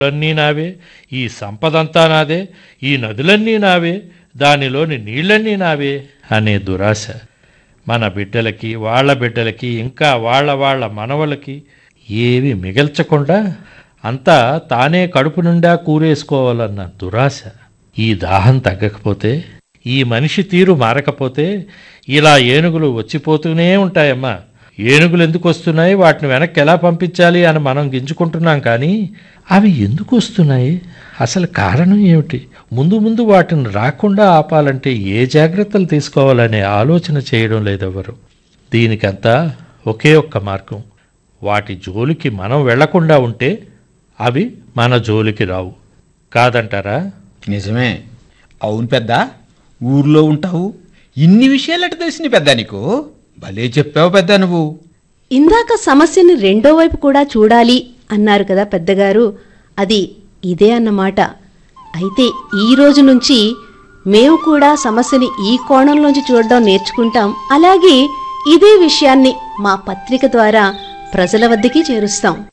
అన్నీ నావే ఈ సంపదంతా నాదే ఈ నదులన్నీ నావే దానిలోని నీళ్ళన్నీ నావే అనే దురాశ మన బిడ్డలకి వాళ్ళ బిడ్డలకి ఇంకా వాళ్ళ వాళ్ళ మనవలకి ఏవి మిగల్చకుండా అంతా తానే కడుపు నిండా కూరేసుకోవాలన్న దురాశ ఈ దాహం తగ్గకపోతే ఈ మనిషి తీరు మారకపోతే ఇలా ఏనుగులు వచ్చిపోతూనే ఉంటాయమ్మా ఏనుగులు ఎందుకు వస్తున్నాయి వాటిని వెనక్కి ఎలా పంపించాలి అని మనం గింజుకుంటున్నాం కానీ అవి ఎందుకు వస్తున్నాయి అసలు కారణం ఏమిటి ముందు ముందు వాటిని రాకుండా ఆపాలంటే ఏ జాగ్రత్తలు తీసుకోవాలనే ఆలోచన చేయడం లేదెవరు దీనికంతా ఒకే ఒక్క మార్గం వాటి జోలికి మనం వెళ్లకుండా ఉంటే అవి మన జోలికి రావు కాదంటారా నిజమే అవును పెద్ద ఊర్లో ఉంటావు ఇన్ని విషయాలు ఎట తెలిసింది పెద్ద నీకు భలే చెప్పావు పెద్ద నువ్వు ఇందాక సమస్యని రెండో వైపు కూడా చూడాలి అన్నారు కదా పెద్దగారు అది ఇదే అన్నమాట అయితే ఈ రోజు నుంచి మేము కూడా సమస్యని ఈ కోణంలోంచి చూడడం నేర్చుకుంటాం అలాగే ఇదే విషయాన్ని మా పత్రిక ద్వారా ప్రజల వద్దకి చేరుస్తాం